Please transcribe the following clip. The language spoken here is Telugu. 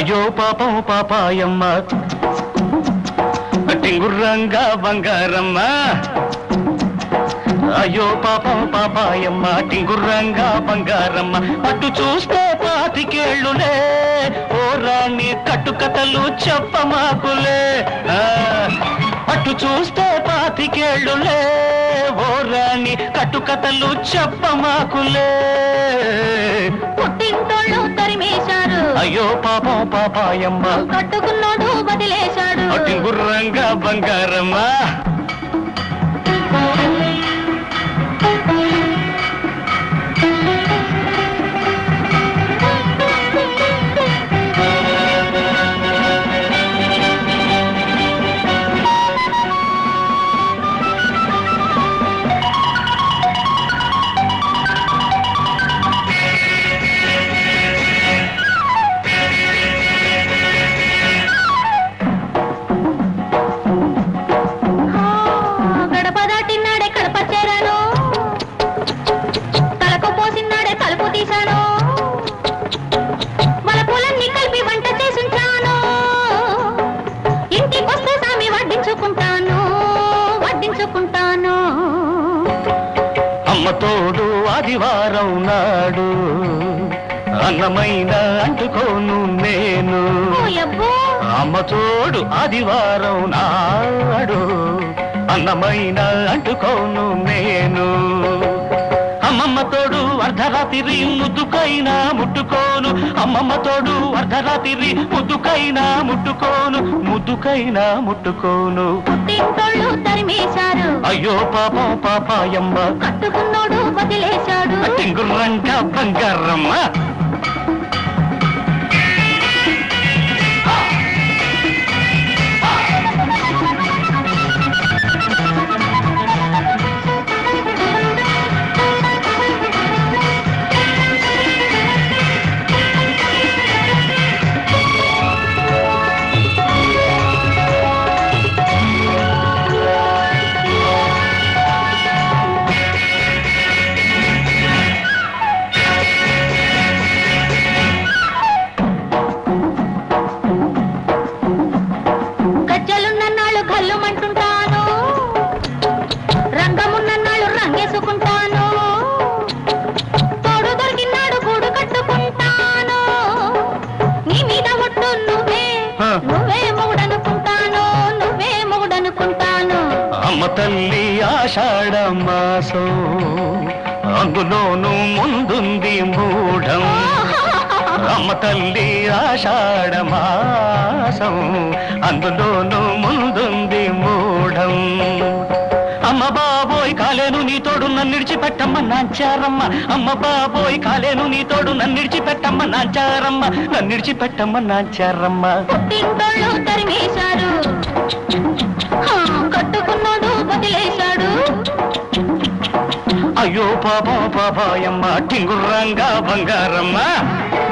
అయ్యో పాపం పాపాయమ్మ టింగుర్రంగా బంగారమ్మ అయ్యో పాపం పాపాయమ్మ టింగుర్రంగా బంగారమ్మ అటు చూస్తే పాతికేళ్ళులే ఓ రాణి కట్టుకథలు చెప్పమాకులే ఆ, అటు చూస్తే పాతికేళ్ళులే ఓ రాణి కట్టుకథలు చెప్పమాకులే పుట్టింటోళ్ళు తరిమేశారు అయ్యో పాపం పాపాయమ్మ కట్టుకున్నోడు వదిలేశాడు టింగుర్రంగా బంగారమ్మ ఆ, గడప దాటినాడే కడప చేరాను తలకు పోసినాడే తలుపు తీశాను మలపూలన్నీ కలిపి వంట చేసుంచాను ఇంటికొస్తే సామి వడ్డించుకుంటాను వడ్డించుకుంటాను అమ్మ తోడు ఆదివారం నాడు అన్నమైన అంటుకోను నేను ఓయబ్బో అమ్మ తోడు ఆదివారం నాడు అన్నమైన అంటుకోను నేను అమ్మమ్మ తోడు అర్ధరాత్రి ముద్దుకైనా ముట్టుకోను అమ్మమ్మ తోడు అర్ధరాత్రి ముద్దుకైనా ముట్టుకోను ముద్దుకైనా ముట్టుకోను పుట్టింటోళ్ళు తరిమేశారు అయ్యో పాపం పాపాయమ్మ కట్టుకున్నోడు వదిలేశాడు టింగుర్రంట బంగారమ్మ గజ్జలున్నన్నాళ్ళు గల్లుమంటుంటాను రంగమున్నన్నాళ్ళు రంగేసుకుంటాను తోడు దొరికినాడు గూడు కట్టుకుంటాను నీ మీద ఒట్టు నువ్వే హ. నువ్వే మొగుడనుకుంటాను నువ్వే మొగుడనుకుంటాను అమ్మ తల్లి ఆషాఢ మాసం అందులోను ముందుంది మూఢం అమ్మ తల్లి ఆషాఢ మాసం అందులోను ముందుంది మూఢం అమ్మ బాబోయ్ కాలేను నీ తోడు నన్ను విడిచిపెట్టమ్మ నాంచారమ్మ అమ్మ బాబోయ్ కాలేను నీ తోడు నన్ను విడిచిపెట్టమ్మ నాంచారమ్మ నన్ను విడిచిపెట్టమ్మ నాంచారమ్మ పుట్టింటోళ్ళు తరిమేశారు హా, కట్టుకున్నోడు వదిలేశాడు అయ్యో పాపం పాపాయమ్మ టింగుర్రంగా బంగారమ్మ